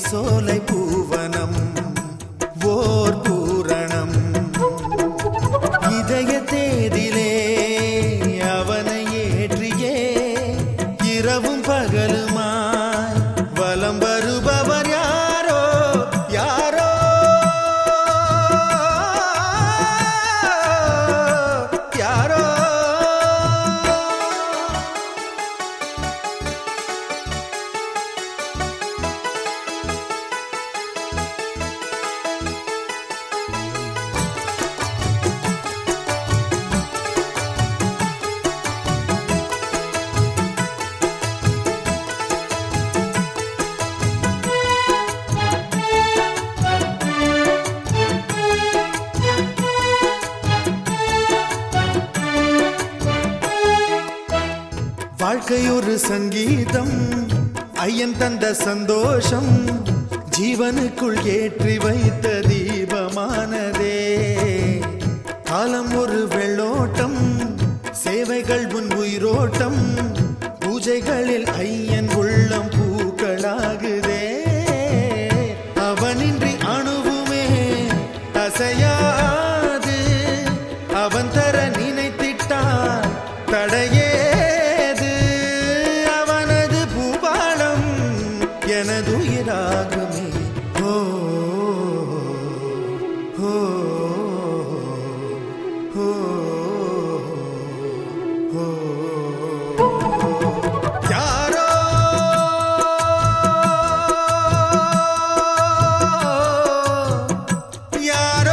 சோலை பூவனம் ஓர் பூரணம் இதய தேதிலே அவனை ஏற்றியே இரவும் பகலுமாய் வலம் வருபவர் யாரோ யாரோ யாரோ வாழ்க்கை ஒரு சங்கீதம் ஐயன் தந்த சந்தோஷம் ஜீவனுக்குள் ஏற்றி வைத்த தீபமானதே காலம் ஒரு வெள்ளோட்டம் சேவைகள் உன் உயிரோட்டம் பூஜைகளில் ஐயன் உள்ளம் பூக்களாகுதே அவனின்றி அணுவுமே அசையாது அவன் தர நினைத்திட்டான் தடையேது அவனது பூபாலம் எனது உயிராகுமே ஓ ஓ ஓ ஓ யாரோ யாரோ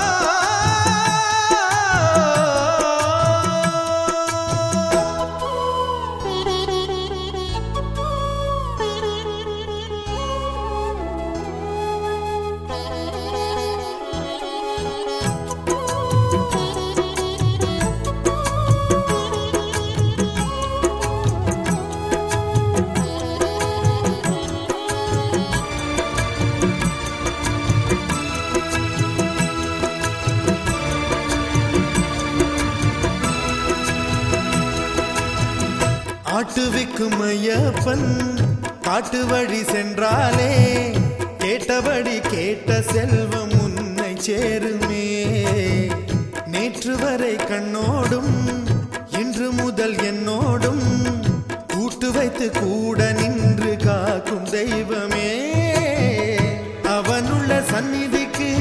ஆட்டுவிக்கும் ஐயப்பன் காட்டு வழி சென்றாலே கேட்டபடி கேட்ட செல்வம் உன்னை சேருமே நேற்று வரை கண்ணோடும் இன்று முதல் என்னோடும் கூட்டு வைத்து கூட நின்று காக்கும் தெய்வமே அவனுள்ள சந்நிதிக்கு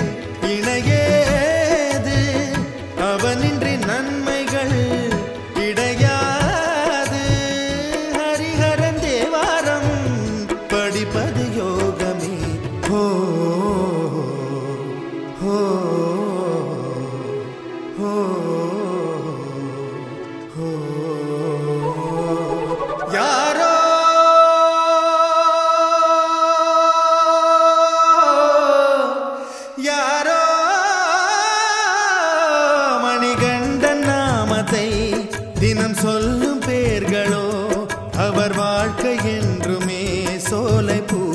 இணையேது அவனின்றி நன்மைகள் கிடையாது ஹரிஹரன் தேவாரம் படிப்பது யோகமே ஹோ ஹோ ஹோ ஹோ யாரோ யாரோ மணிகண்டன் நாமத்தை தினம் சொல்லும் பேர்களோ அவர் வாழ்க்கை என்றுமே சோலை பூ